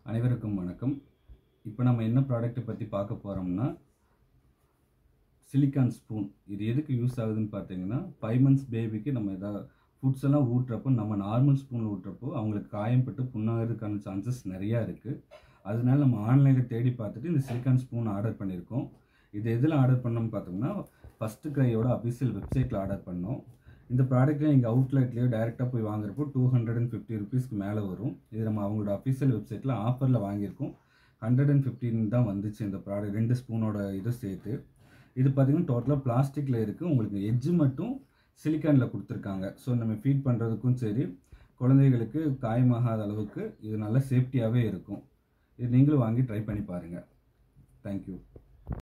அனைவருக்கும் வணக்கம் இப்போ நம்ம என்ன ப்ராடக்ட்டை பற்றி பார்க்க போகிறோம்னா சிலிக்கான் ஸ்பூன் இது எதுக்கு யூஸ் ஆகுதுன்னு பார்த்தீங்கன்னா ஃபைவ் மந்த்ஸ் பேபிக்கு நம்ம எதாவது ஃபுட்ஸ் எல்லாம் ஊட்டுறப்போ நம்ம நார்மல் ஸ்பூனில் ஊட்டுறப்போ அவங்களுக்கு காயம்பட்டு புண்ணாகிறதுக்கான சான்சஸ் நிறையா இருக்குது அதனால நம்ம ஆன்லைனில் தேடி பார்த்துட்டு இந்த சிலிக்கான் ஸ்பூன் ஆர்டர் பண்ணியிருக்கோம் இது எதில் ஆர்டர் பண்ணோம்னு பார்த்தோம்னா ஃபஸ்ட்டு க்ரையோட அஃபிஷியல் வெப்சைட்டில் ஆர்டர் பண்ணோம் இந்த ப்ராடக்ட்டை எங்கள் அவுட்லெட்லேயோ டேரெக்டாக போய் வாங்குறப்போ டூ ஹண்ட்ரட் அண்ட் ஃபிஃப்டி ருபீஸ்க்கு மேலே வரும் இது நம்ம அவங்களோட அஃபிஷியல் வெப்சைட்டில் ஆஃபரில் வாங்கியிருக்கோம் ஹண்ட்ரட் அண்ட் ஃபிஃப்டின் தான் வந்துச்சு இந்த ப்ராடக்ட் ரெண்டு ஸ்பூனோட இதை சேர்த்து இது பார்த்திங்கன்னா டோட்டலாக பிளாஸ்டிக்கில் இருக்குது உங்களுக்கு எட்ஜு மட்டும் சிலிக்கானில் கொடுத்துருக்காங்க ஸோ நம்ம ஃபீட் பண்ணுறதுக்கும் சரி குழந்தைகளுக்கு காயமாகாத அளவுக்கு இது நல்ல சேஃப்டியாகவே இருக்கும் இது நீங்களும் வாங்கி ட்ரை பண்ணி பாருங்கள் தேங்க்யூ